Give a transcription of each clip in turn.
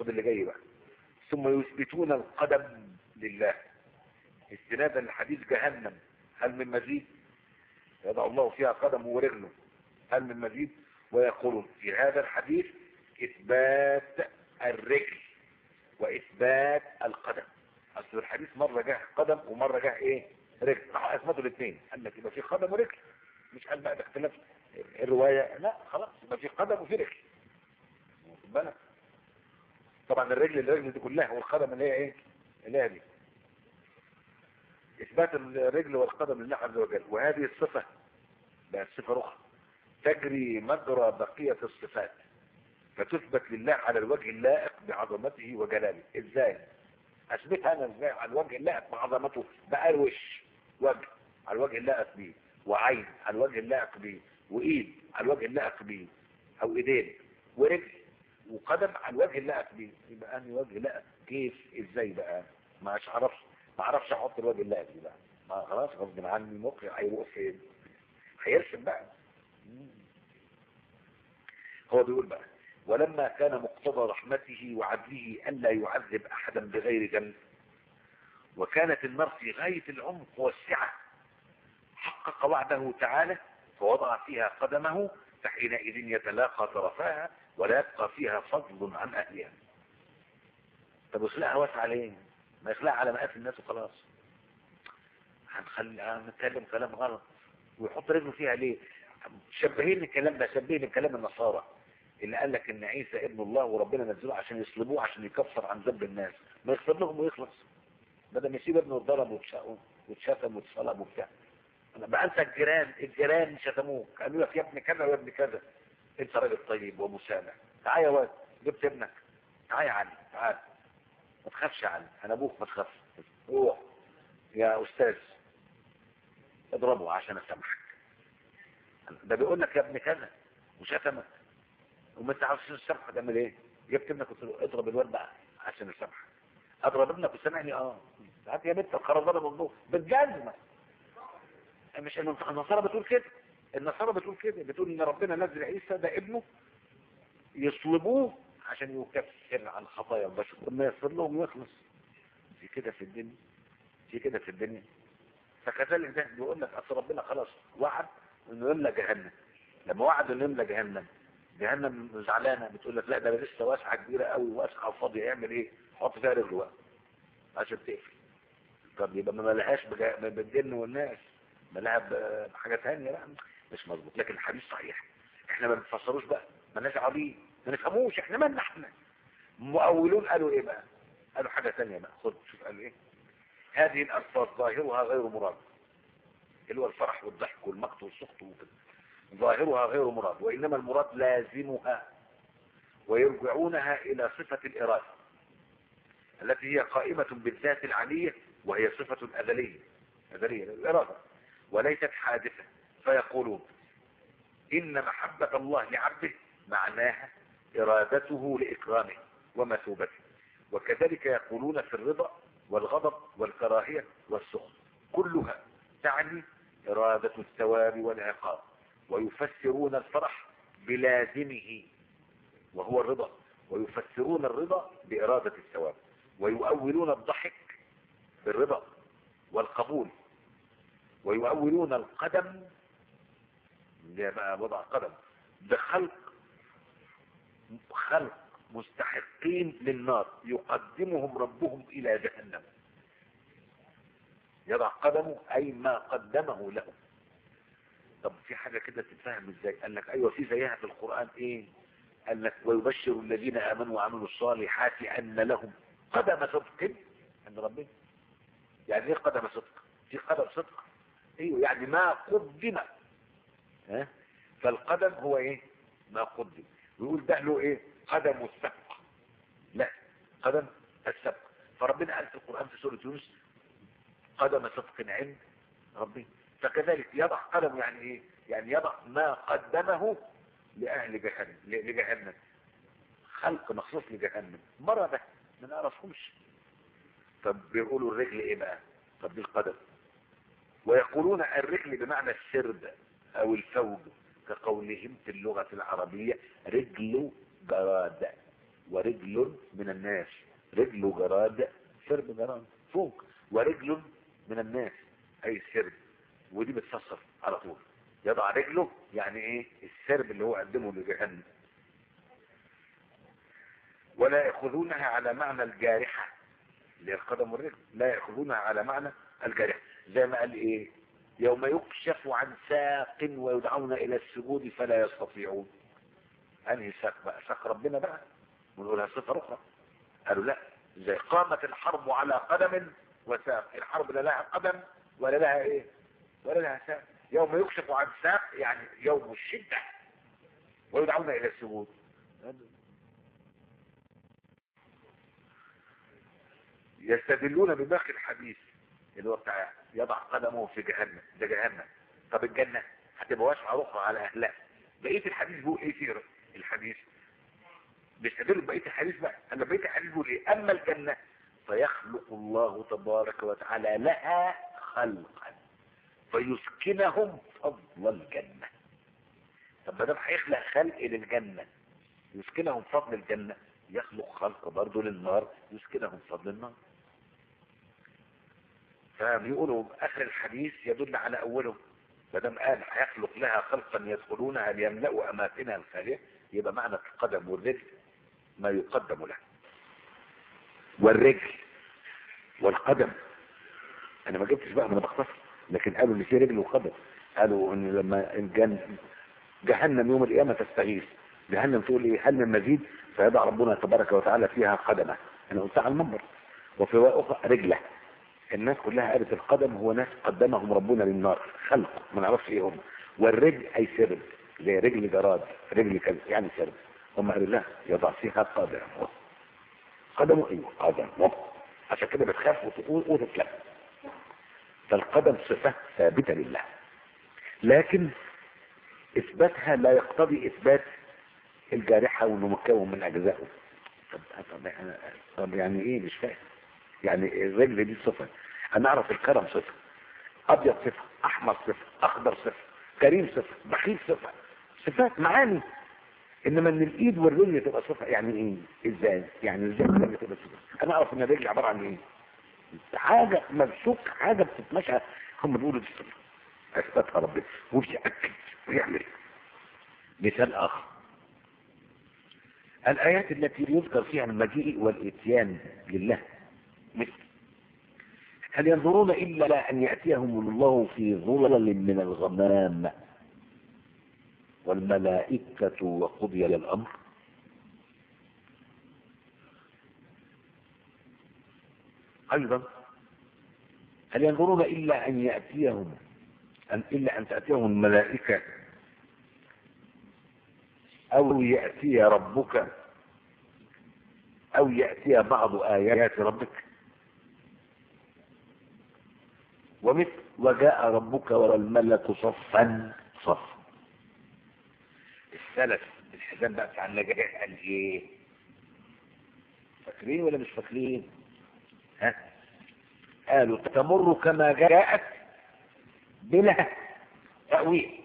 خد اللي جاي بقى ثم يثبتون القدم لله استنادا لحديث جهنم هل من مزيد يضع الله فيها قدمه ورجله هل من مزيد ويقولون في هذا الحديث اثبات الرجل واثبات القدم اصل الحديث مرة جه قدم ومرة جه ايه رجل راح اثبتوا الاثنين قال لك يبقى في قدم ورجل مش قال بقى ده اختلاف الرواية لا خلاص يبقى في قدم وفي رجل واخد بالك طبعا الرجل الرجل دي كلها والقدم اللي هي ايه اللي هي دي اثبات الرجل والقدم لله عز وجل وهذه الصفة بقت صفة اخرى تجري مجرى بقية الصفات فتثبت لله على الوجه اللائق بعظمته وجلاله ازاي اثبتها انا ازاي على الوجه اللائق بعظمته بقى الوش وجه على الوجه اللائق بيه وعين على الوجه اللائق بيه وايد على الوجه اللائق بيه او ايدين ورجل وقدم على الوجه اللائق بيه يبقى انهي وجه لائق كيف ازاي بقى ما اعرفش ما اعرفش احط الوجه اللائق دي بقى ما خلاص غصب عني مخي هيروح فين هيرسم بقى هو بيقول بقى ولما كان مقتضى رحمته وعدله ألا يعذب أحدا بغير ذنب وكانت النار في غاية العمق والسعة حقق وعده تعالى فوضع فيها قدمه فحينئذ يتلاقى طرفاها ولا يبقى فيها فضل عن أهلها طب يخلقها واسعة ليه ما يخلقها على مقاس الناس وخلاص هنخلي هنتكلم كلام غلط ويحط رجله فيها ليه شبهين الكلام ده شبهين الكلام النصارى اللي قال لك ان عيسى ابن الله وربنا نزله عشان يصلبوه عشان يكفر عن ذنب الناس ما يغفر لهم ويخلص بدل ما يسيب ابنه واتضرب واتشتم واتصلب وبتاع بقى انت الجيران الجيران شتموك قالوا لك يا ابن كذا ويا ابن كذا انت راجل طيب ومسامح تعال يا واد جبت ابنك تعال يا علي تعال ما تخافش يا علي انا ابوك ما تخافش روح يا استاذ اضربه عشان اسامحك ده بيقول لك يا ابن كذا وشتمك وما انت عاوز تسامحه تعمل ايه جبت ابنك قلت له اضرب الواد بقى عشان يسامحك اضرب ابنك وسامحني اه هات يا بنت الخرزانه بالضوء بالجزمه مش ان النصارى بتقول كده النصارى بتقول كده بتقول ان ربنا نزل عيسى ده ابنه يصلبوه عشان يكفر عن خطايا البشر وما يغفر لهم ويخلص في كده في الدنيا في كده في الدنيا فكذلك ده بيقول لك اصل ربنا خلاص وعد انه يملى جهنم لما وعد انه يملى جهنم جهنم زعلانه بتقول لك لا ده لسه واسعه كبيره قوي واسعه وفاضيه يعمل ايه حط فيها رجله بقى عشان تقفل طب يبقى ما ملهاش بالجن والناس ملاها بحاجه ثانيه لا مش مظبوط لكن الحديث صحيح احنا ما بنفسروش بقى مالناش عبيد ما نفهموش احنا مالنا احنا مؤولون قالوا ايه بقى قالوا حاجه ثانيه بقى خد شوف قالوا ايه هذه الالفاظ ظاهرها غير مراد اللي هو الفرح والضحك والمقت والسخط وكده ظاهرها غير مراد وإنما المراد لازمها ويرجعونها إلى صفة الإرادة التي هي قائمة بالذات العلية وهي صفة أزلية أزلية الإرادة وليست حادثة فيقولون إن محبة الله لعبده معناها إرادته لإكرامه ومثوبته وكذلك يقولون في الرضا والغضب والكراهية والسخط كلها تعني إرادة الثواب والعقاب ويفسرون الفرح بلازمه وهو الرضا ويفسرون الرضا بإرادة الثواب ويؤولون الضحك بالرضا والقبول ويؤولون القدم اللي بقى وضع قدم بخلق خلق مستحقين للنار يقدمهم ربهم إلى جهنم يضع قدمه أي ما قدمه لهم طب في حاجة كده تتفهم ازاي قال لك ايوه في زيها في القرآن ايه قال لك ويبشر الذين امنوا وعملوا الصالحات ان لهم قدم صدق عند ربنا يعني ايه قدم صدق في قدم صدق ايوه يعني ما قدم ها فالقدم هو ايه ما قدم ويقول ده له ايه قدم السبق لا قدم السبق فربنا قال في القرآن في سورة يونس قدم صدق عند ربنا فكذلك يضع قدم يعني ايه يعني يضع ما قدمه لأهل جهنم لجهنم خلق مخصوص لجهنم مرة ده ما نعرفهمش طب بيقولوا الرجل ايه بقى طب دي القدم ويقولون الرجل بمعنى السرد او الفوج كقولهم في اللغة العربية رجل جراد ورجل ورجل من الناس رجل جراد سرب جراد فوق ورجل من الناس اي السرب ودي بتفسر على طول يضع رجله يعني ايه السرب اللي هو قدمه لجهنم ولا يأخذونها على معنى الجارحة اللي هي القدم والرجل لا يأخذونها على معنى الجارحة زي ما قال ايه يوم يكشف عن ساق ويدعون الى السجود فلا يستطيعون انهي ساق بقى ساق ربنا بقى ونقولها صفة اخرى قالوا لا زي قامت الحرب على قدم وساق الحرب لا لها قدم ولا لها ايه ولا لها ساق يوم يكشف عن ساق يعني يوم الشدة ويدعون الى السجود يستدلون بباقي الحديث اللي هو بتاع يضع قدمه في جهنم ده جهنم طب الجنة هتبقى واسعة أخرى على أهلها بقية الحديث بيقول إيه في الحديث بيستدلوا بقية الحديث بقى أما بقية الحديث بيقول إيه أما الجنة فيخلق الله تبارك وتعالى لها خلقا فيسكنهم فضل الجنة طب ما دام هيخلق خلق للجنة يسكنهم فضل الجنة يخلق خلق برضه للنار يسكنهم فضل النار فبيقولوا اخر الحديث يدل على اوله ما دام قال هيخلق لها خلقا يدخلونها ليملأوا اماكنها الخاليه يبقى معنى القدم والرجل ما يقدم له والرجل والقدم انا ما جبتش بقى من بختصر لكن قالوا ان في رجل وقدم قالوا ان لما جن جهنم يوم القيامه تستغيث جهنم تقول ايه هل من مزيد فيضع ربنا تبارك وتعالى فيها قدمه انا قلت على المنبر وفي روايه اخرى رجله الناس كلها قالت القدم هو ناس قدمهم ربنا للنار خلق ما نعرفش ايه هم والرجل اي سرب زي رجل جراد رجل كذا يعني سرب هم قالوا لا يضع فيها قدم قدمه ايوه قدم عشان كده بتخاف وتقول وتتلف فالقدم صفة ثابتة لله لكن اثباتها لا يقتضي اثبات الجارحة وانه مكون من اجزائه طب, طب, طب يعني ايه مش فاهم يعني الرجل دي صفة انا اعرف الكرم صفة ابيض صفة احمر صفة اخضر صفة كريم صفة بخيل صفة صفات معاني انما ان الايد والرجل تبقى صفة يعني ايه ازاي يعني ازاي الرجل تبقى صفة انا اعرف ان الرجل عبارة عن ايه حاجة ممسوك حاجة بتتمشى هم بيقولوا دي صفة اثبتها ربنا وبيأكد ويعمل مثال اخر الآيات التي يذكر فيها المجيء والإتيان لله مثل هل ينظرون إلا أن يأتيهم الله في ظلل من الغمام والملائكة وقضي الأمر أيضا هل ينظرون إلا أن يأتيهم أن إلا أن تأتيهم الملائكة أو يأتي ربك أو يأتي بعض آيات ربك ومثل وجاء ربك والملك صفا صفا السلف الحزام بقى بتاع النجاح قال ايه فاكرين ولا مش فاكرين ها قالوا تمر كما جاءت بلا تأويل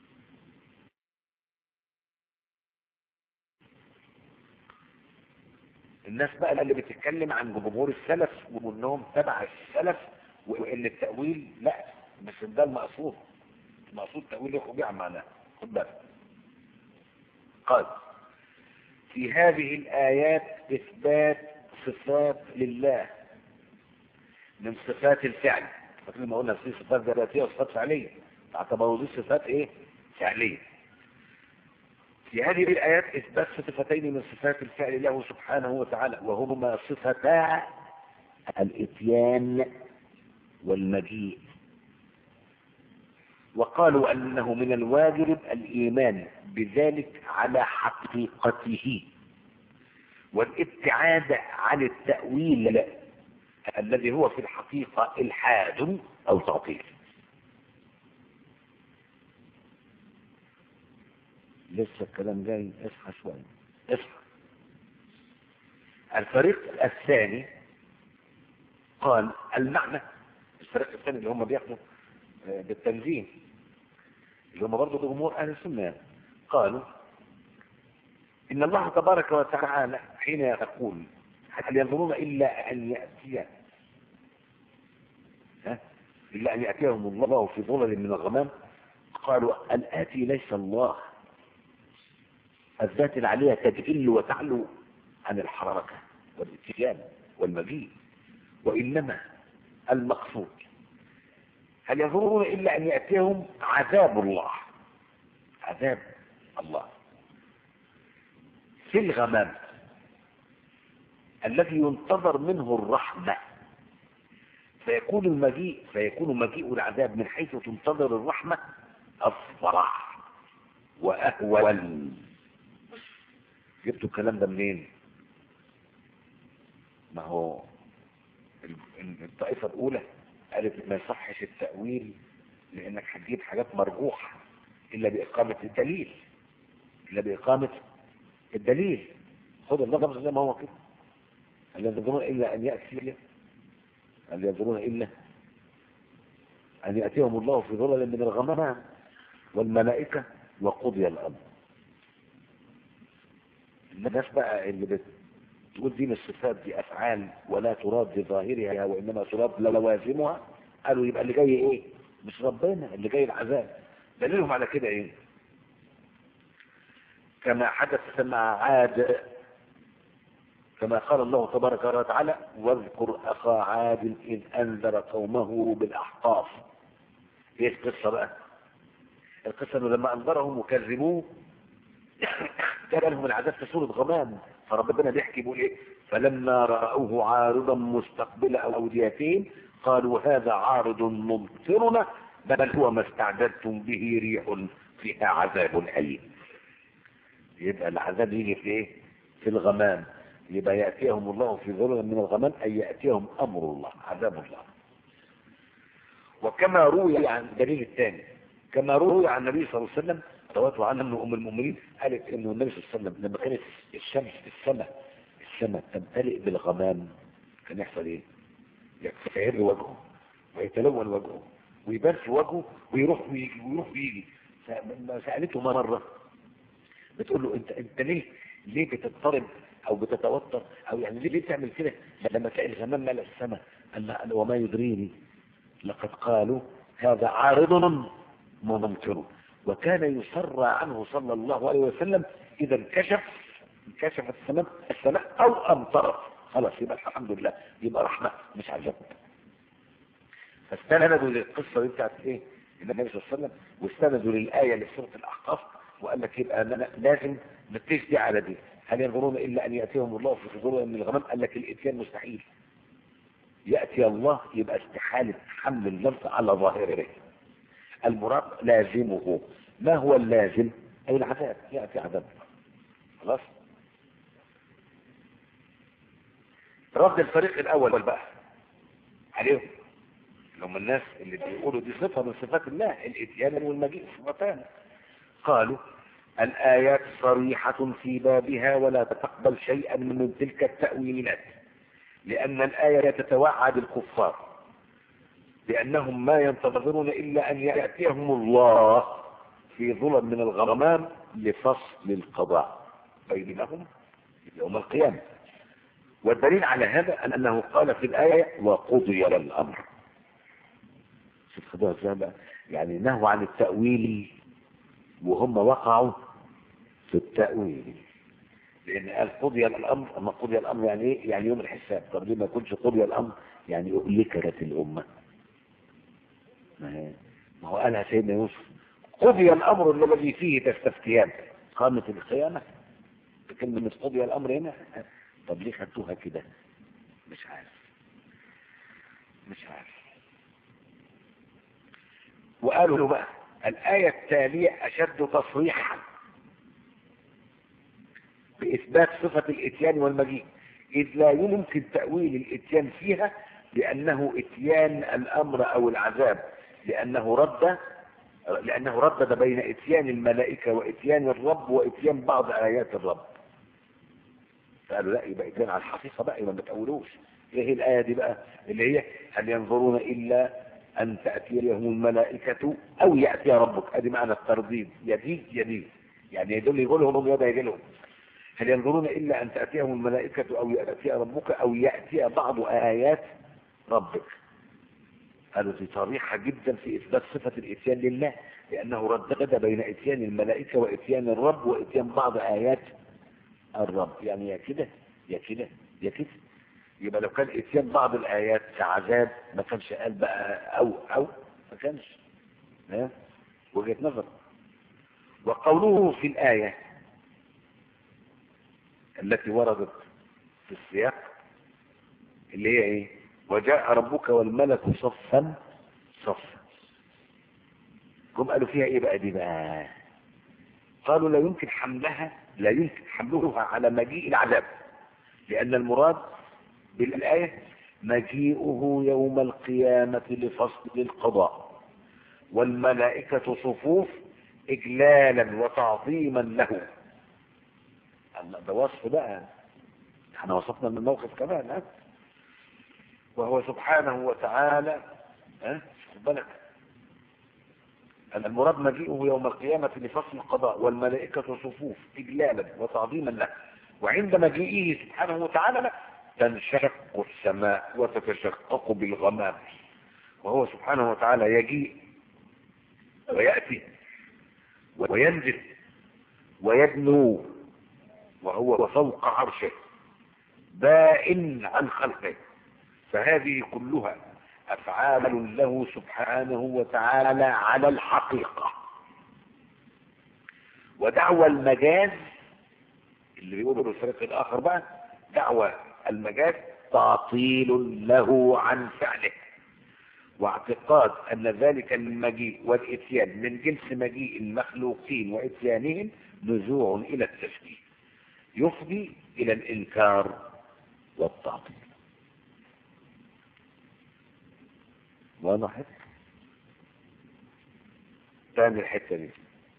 الناس بقى اللي بتتكلم عن جمهور السلف وانهم تبع السلف وان التأويل لا مش ده المقصود المقصود تأويل يخرج عن معناه خد بالك قال في هذه الآيات إثبات صفات لله من صفات الفعل فاكرين ما قلنا في صفات ذاتية وصفات فعلية تعتبروا دي صفات ايه فعلية في هذه الآيات إثبات صفتين من صفات الفعل له سبحانه وتعالى وهما صفتا الإتيان والمجيء وقالوا أنه من الواجب الإيمان بذلك على حقيقته والابتعاد عن التأويل الذي هو في الحقيقة الحاد أو تعطيل لسه الكلام جاي اصحى شوية اصحى الفريق الثاني قال المعنى الفريق الثاني اللي هم بياخدوا بالتنزيل اللي هم برضه جمهور اهل السنه قالوا ان الله تبارك وتعالى حين يقول هل ينظرون إلا أن يأتي ها؟ إلا أن يأتيهم الله في ظلل من الغمام قالوا الآتي ليس الله الذات العلية تجل وتعلو عن الحركة والاتجاه والمجيء وإنما المقصود هل ينظرون إلا أن يأتيهم عذاب الله عذاب الله في الغمام الذي ينتظر منه الرحمة فيكون المجيء فيكون مجيء العذاب من حيث تنتظر الرحمة أفرح وأهول جبتوا الكلام ده منين ما هو الطائفة الأولى قالت ما يصحش التأويل لأنك هتجيب حاجات مرجوحة إلا بإقامة الدليل إلا بإقامة الدليل خد اللفظ زي ما هو كده هل ينظرون إلا أن يأتي هل ينظرون إلا أن يأتيهم الله في ظلل من الغمام والملائكة وقضي الأمر الناس بقى اللي بتقول دين الصفات دي أفعال ولا تراد بظاهرها وإنما تراد لوازمها قالوا يبقى اللي جاي إيه مش ربنا اللي جاي العذاب دليلهم على كده إيه كما حدث مع عاد كما قال الله تبارك وتعالى واذكر أخا عاد إذ أنذر قومه بالأحقاف إيه القصة بقى القصة أنه لما أنذرهم وكذبوه كان لهم العذاب في سورة غمام فربنا بيحكي بيقول إيه فلما رأوه عارضا مستقبل أوديتهم قالوا هذا عارض ممطرنا بل هو ما استعددتم به ريح فيها عذاب أليم يبقى العذاب يجي في ايه في الغمام يبقى يأتيهم الله في ظلل من الغمام أي يأتيهم أمر الله عذاب الله وكما روي عن الدليل الثاني كما روي عن النبي صلى الله عليه وسلم رواه عنه من أم المؤمنين قالت إنه النبي صلى الله عليه وسلم لما كانت الشمس في السماء السماء تمتلئ بالغمام كان يحصل إيه؟ يكفر وجهه ويتلون وجهه ويبان في وجهه ويروح ويجي ويروح ويجي سألته مرة بتقول له انت انت ليه ليه بتضطرب او بتتوتر او يعني ليه بتعمل كده لما تلاقي الغمام ملأ السماء قال لها وما يدريني لقد قالوا هذا عارض ممطر وكان يسرى عنه صلى الله عليه وسلم اذا انكشف انكشفت السماء السماء او امطرت خلاص يبقى الحمد لله يبقى رحمه مش عذاب فاستندوا للقصه دي بتاعت ايه النبي صلى الله عليه وسلم واستندوا للايه اللي في سوره الاحقاف وقال لك يبقى لازم نتيج دي على دي هل ينظرون الا ان ياتيهم الله في ظلل من الغمام قال لك الاتيان مستحيل ياتي الله يبقى استحاله حمل اللفظ على ظاهره المراد لازمه ما هو اللازم اي العذاب ياتي عذاب خلاص رد الفريق الاول بقى عليهم هم الناس اللي بيقولوا دي صفه من صفات الله الاتيان والمجيء صفتان قالوا الآيات صريحة في بابها ولا تقبل شيئا من تلك التأويلات لأن الآية تتوعد الكفار لأنهم ما ينتظرون إلا أن يأتيهم الله في ظلم من الغمام لفصل القضاء بينهم يوم القيامة والدليل على هذا أنه قال في الآية وقضي الأمر شوف خدوها ازاي بقى يعني نهوا عن التأويل وهم وقعوا في التأويل لأن قال قضي الأمر أما قضي الأمر يعني إيه؟ يعني يوم الحساب طب ليه ما يكونش قضي الأمر يعني أهلكت الأمة ما هو قالها سيدنا يوسف قضي الأمر الذي فيه تستفتيان قامت القيامة بكلمة قضي الأمر هنا طب ليه خدتوها كده مش عارف مش عارف وقالوا له بقى الآية التالية أشد تصريحا بإثبات صفة الإتيان والمجيء إذ لا يمكن تأويل الإتيان فيها لأنه إتيان الأمر أو العذاب لأنه رد لأنه ردد بين إتيان الملائكة وإتيان الرب وإتيان بعض آيات الرب فقالوا لا يبقى إتيان على الحقيقة بقى يبقى ما تأولوش إيه هي الآية دي بقى اللي هي هل ينظرون إلا أن تأتيهم الملائكة أو يأتي ربك أدي معنى الترديد يديك يديك يعني يدل يقول لهم يدا يجي لهم هل ينظرون إلا أن تأتيهم الملائكة أو يأتي ربك أو يأتي بعض آيات ربك قالوا دي صريحة جدا في إثبات صفة الإتيان لله لأنه ردد بين إتيان الملائكة وإتيان الرب وإتيان بعض آيات الرب يعني يا كده يا كده يا كده يبقى لو كان إتيان بعض الآيات كعذاب ما كانش قال بقى أو أو ما كانش ها وجهة نظر وقوله في الآية التي وردت في السياق اللي هي ايه وجاء ربك والملك صفا صفا هم قالوا فيها ايه بقى دي بقى قالوا لا يمكن حملها لا يمكن حملها على مجيء العذاب لأن المراد بالآية مجيئه يوم القيامة لفصل القضاء والملائكة صفوف إجلالا وتعظيما له الله ده وصف بقى احنا وصفنا من الموقف كمان ها وهو سبحانه وتعالى ها خد بالك المراد مجيئه يوم القيامة لفصل القضاء والملائكة صفوف إجلالا وتعظيما له وعند مجيئه سبحانه وتعالى تنشق السماء وتتشقق بالغمام وهو سبحانه وتعالى يجيء ويأتي وينزل ويدنو وهو فوق عرشه بائن عن خلقه فهذه كلها أفعال له سبحانه وتعالى على الحقيقة ودعوى المجاز اللي بيقوله الفريق الآخر بقى دعوى المجاز تعطيل له عن فعله واعتقاد أن ذلك المجيء والإتيان من جنس مجيء المخلوقين وإتيانهم نزوع إلى التشبيه يفضي إلى الإنكار والتعطيل واضح تاني الحتة دي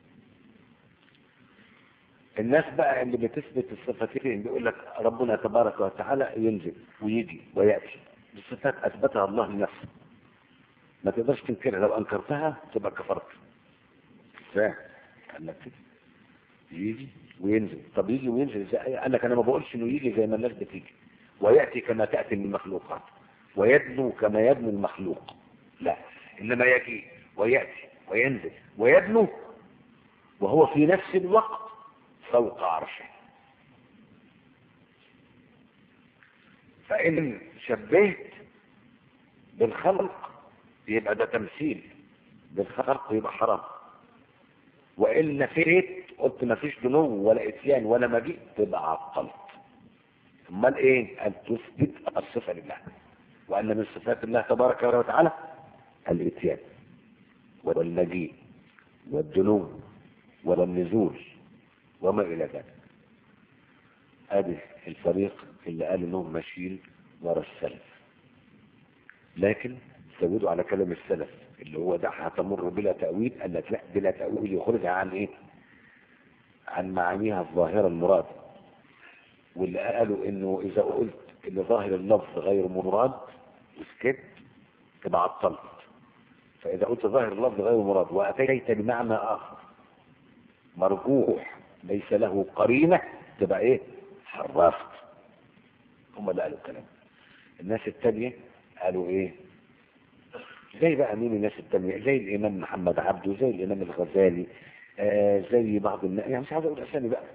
الناس بقى اللي بتثبت الصفتين بيقول لك ربنا تبارك وتعالى ينزل ويجي ويأتي الصفات أثبتها الله لنفسه ما تقدرش تنكرها لو أنكرتها تبقى كفرت فاهم قال لك كده يجي وينزل طب يجي وينزل ازاي قال لك انا ما بقولش انه يجي زي ما الناس بتيجي وياتي كما تاتي المخلوقات ويدنو كما يدنو المخلوق لا انما يجي وياتي وينزل ويدنو وهو في نفس الوقت فوق عرشه فان شبهت بالخلق يبقى ده تمثيل بالخلق يبقى حرام وإن نفيت قلت ما فيش دنو ولا اتيان ولا مجيء تبقى عطلت امال ايه ان تثبت الصفه لله وان من صفات الله تبارك وتعالى الاتيان والمجيء والدنو والنزول وما الى ذلك ادي الفريق اللي قال انهم ماشيين ورا السلف لكن زودوا على كلام السلف اللي هو دعها تمر بلا تأويل قال لك لا بلا تأويل يخرجها عن ايه عن معانيها الظاهرة المراد واللي قالوا انه اذا قلت ان ظاهر اللفظ غير مراد وسكت تبقى عطلت فاذا قلت ظاهر اللفظ غير مراد واتيت بمعنى اخر مرجوح ليس له قرينة تبقى ايه حرفت هم اللي قالوا الكلام الناس التانية قالوا ايه زي بقى مين الناس التانية زي الإمام محمد عبده زي الإمام الغزالي آه زي بعض الناس يعني مش عايز أقول أسامي بقى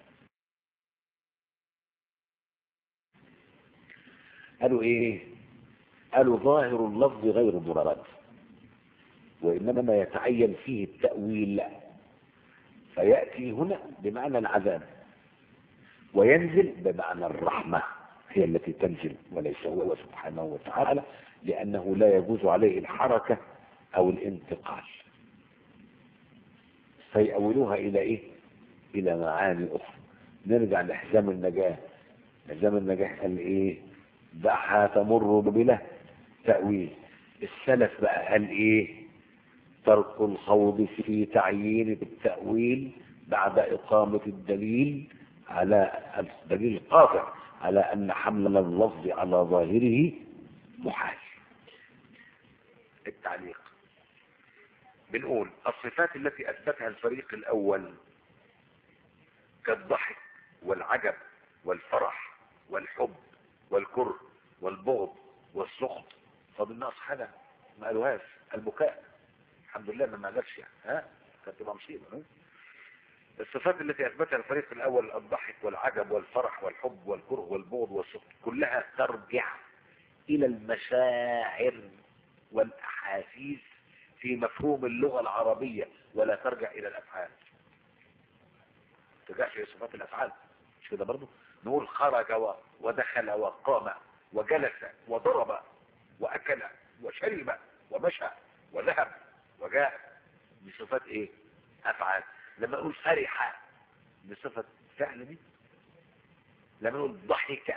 قالوا إيه قالوا ظاهر اللفظ غير مراد وإنما يتعين فيه التأويل فيأتي هنا بمعنى العذاب وينزل بمعنى الرحمة هي التي تنزل وليس هو سبحانه وتعالى لأنه لا يجوز عليه الحركة أو الانتقال فيأولوها إلى إيه؟ إلى معاني أخرى نرجع لحزام النجاة حزام النجاة قال إيه؟ دعها تمر بلا تأويل السلف بقى قال إيه؟ ترك الخوض في تعيين التأويل بعد إقامة الدليل على الدليل القاطع على أن حمل اللفظ على ظاهره محال التعليق بنقول الصفات التي أثبتها الفريق الأول كالضحك والعجب والفرح والحب والكره والبغض والسخط طب الناس حاجة ما قالوهاش البكاء الحمد لله ما قالش يعني ها كانت تبقى مصيبه ها؟ الصفات التي اثبتها الفريق الاول الضحك والعجب والفرح والحب والكره والبغض والسخط كلها ترجع الى المشاعر والاحاسيس في مفهوم اللغة العربية ولا ترجع الى الافعال ترجعش الى صفات الافعال مش كده برضه نقول خرج و- ودخل وقام وجلس وضرب واكل وشرب ومشى وذهب وجاء دي صفات ايه افعال لما نقول فرح دي صفة فعل دي لما نقول ضحك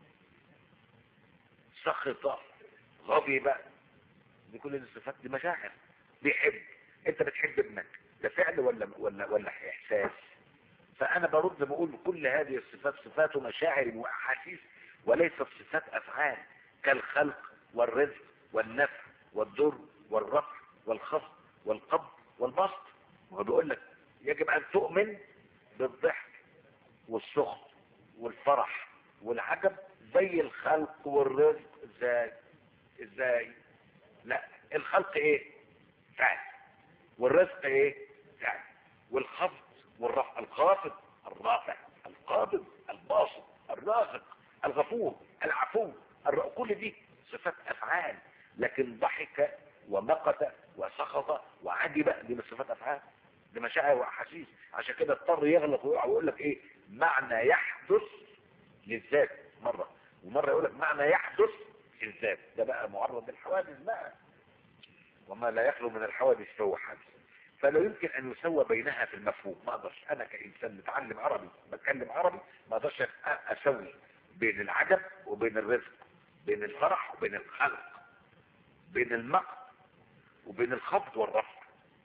سخط غضب دي كل دي صفات دي مشاعر بيحب انت بتحب ابنك ده فعل ولا ولا ولا احساس فانا برد بقول كل هذه الصفات صفات مشاعر واحاسيس وليست صفات افعال كالخلق والرزق والنفع والضر والرفع والخفض والقبض والبسط وهو بيقول لك يجب ان تؤمن بالضحك والسخط والفرح والعجب زي الخلق والرزق ازاي ازاي لا الخلق ايه فعل والرزق ايه فعل والخفض والرفع الخافض الرافع القابض الباسط الرازق الغفور العفو الر- كل دي صفات افعال لكن ضحك ومقت وسخط وعجب دي مش صفات افعال دي مشاعر واحاسيس عشان كده اضطر يغلط ويقع ويقول لك ايه معنى يحدث للذات مره ومره يقول لك معنى يحدث للذات ده بقى معرض للحوادث بقى وما لا يخلو من الحوادث فهو حادث فلا يمكن ان يسوى بينها في المفهوم ما اقدرش انا كانسان متعلم عربي بتكلم عربي ما اقدرش أ- اسوي بين العجب وبين الرزق بين الفرح وبين الخلق بين المقت وبين الخفض والرفع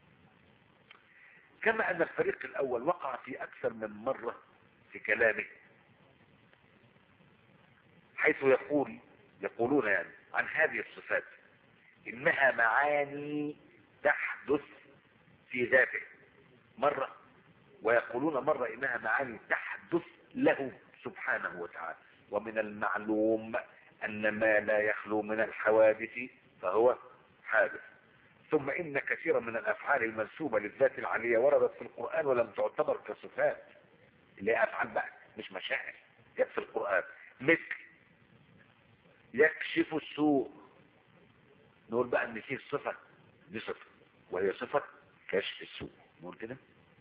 كما ان الفريق الاول وقع في اكثر من مرة في كلامه حيث يقول يقولون يعني عن هذه الصفات انها معاني تحدث في ذاته مرة ويقولون مرة انها معاني تحدث له سبحانه وتعالى ومن المعلوم ان ما لا يخلو من الحوادث فهو حادث ثم ان كثيرا من الافعال المنسوبة للذات العالية وردت في القرآن ولم تعتبر كصفات اللي هي افعل بقى مش مشاعر جت في القرآن مثل يكشف السوء نقول بقى ان فيه صفة دي صفة وهي صفة كشف السوء نقول كده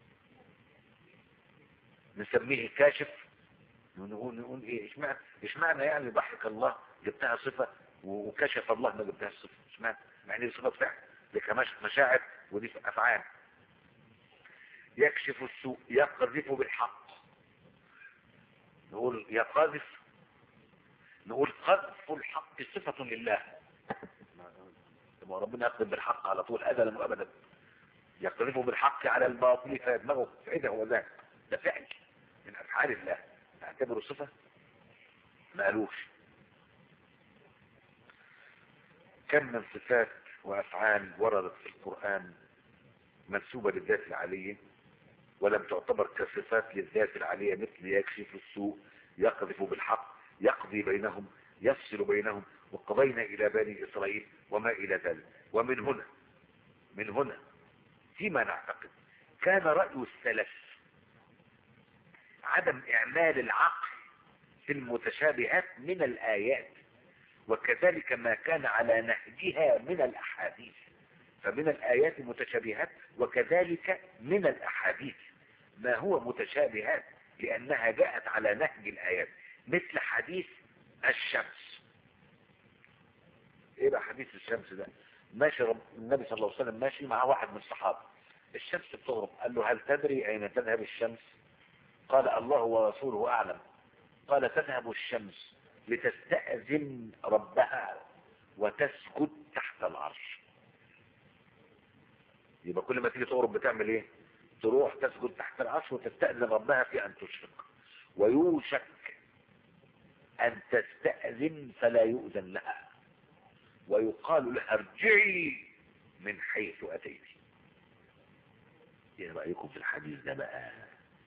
نسميه كاشف نقول نقول ايه اشمعنى اشمعنى يعني ضحك الله جبتها صفة وكشف الله ما جبتها صفة اشمعنى يعني دي صفة فعل دي كمش مشاعر ودي افعال يكشف السوء يقذف بالحق نقول يقذف نقول قذف الحق صفة لله ما ربنا يقذف بالحق على طول ازلا وابدا يقذف بالحق على الباطل فيدمغه فاذا هو ذاك ده فعل من افعال الله نعتبره صفة ما قالوش كم من صفات وافعال وردت في القرآن منسوبة للذات العالية ولم تعتبر كصفات للذات العالية مثل يكشف السوء يقذف بالحق يقضي بينهم يفصل بينهم وقضينا إلى بني إسرائيل وما إلى ذلك ومن هنا من هنا فيما نعتقد كان رأي السلف عدم إعمال العقل في المتشابهات من الآيات وكذلك ما كان على نهجها من الأحاديث فمن الآيات متشابهات وكذلك من الأحاديث ما هو متشابهات لأنها جاءت على نهج الآيات مثل حديث الشمس ايه بقى حديث الشمس ده ماشي رب النبي صلى الله عليه وسلم ماشي مع واحد من الصحابة الشمس بتغرب قال له هل تدري اين تذهب الشمس قال الله ورسوله اعلم قال تذهب الشمس لتستأذن ربها وتسجد تحت العرش يبقى كل ما تيجي تغرب بتعمل ايه تروح تسجد تحت العرش وتستأذن ربها في ان تشرق ويوشك ان تستأذن فلا يؤذن لها ويقال لها ارجعي من حيث اتيت ايه رأيكم في الحديث ده بقى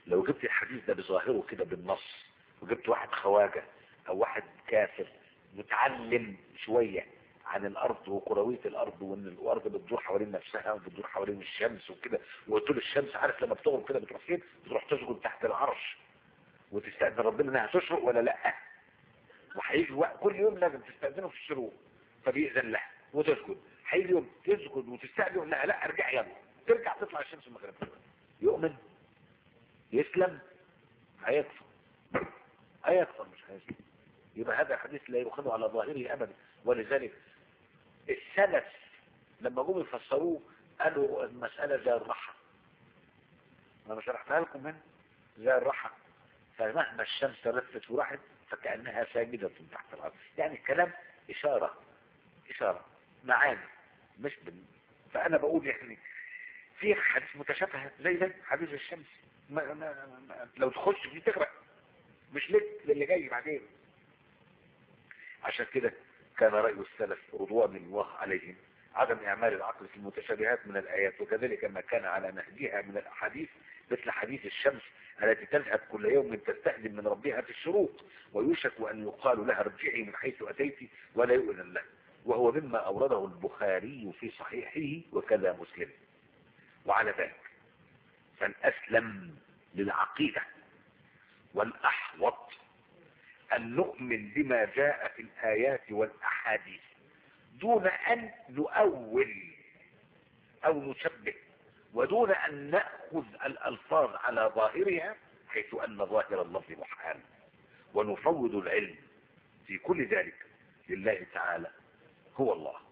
لو جبت الحديث ده بظاهره كده بالنص وجبت واحد خواجة او واحد كافر متعلم شوية عن الارض وكروية الارض وان الارض بتدور حوالين نفسها وبتدور حوالين الشمس وكده وقلت له الشمس عارف لما بتغرب كده بتروح فين بتروح تسجد تحت العرش وتستأذن ربنا انها تشرق ولا لا وهيجي وقت كل يوم لازم تستأذنه في الشروق فبيأذن لها وتسجد هيجي يوم تسجد وتستأذن لا لا ارجع يلا ترجع تطلع الشمس المغرب يؤمن يسلم هيكفر هيكفر مش هيسلم يبقى هذا الحديث لا يؤخذ على ظاهره ابدا ولذلك السلف لما جم يفسروه قالوا المسألة زي الرحى انا شرحتها لكم هنا زي الرحى فمهما الشمس لفت وراحت فكأنها ساجدة تحت الأرض يعني الكلام إشارة إشارة معاني مش بال... فأنا بقول يعني في حديث متشابهة زي ده حديث الشمس ما ما ما لو تخش فيه تغرق مش لك للي جاي بعدين عشان كده كان رأي السلف رضوان الله عليهم عدم إعمال العقل في المتشابهات من الآيات وكذلك ما كان على نهجها من الأحاديث مثل حديث الشمس التي تذهب كل يوم تستأذن من ربها في الشروق ويوشك أن يقال لها ارجعي من حيث أتيت ولا يؤذن له وهو مما أورده البخاري في صحيحه وكذا مسلم وعلى ذلك فالأسلم للعقيدة والأحوط أن نؤمن بما جاء في الآيات والأحاديث دون أن نؤول أو نشبه ودون أن نأخذ الألفاظ على ظاهرها حيث أن ظاهر اللفظ محال ونفوض العلم في كل ذلك لله تعالى هو الله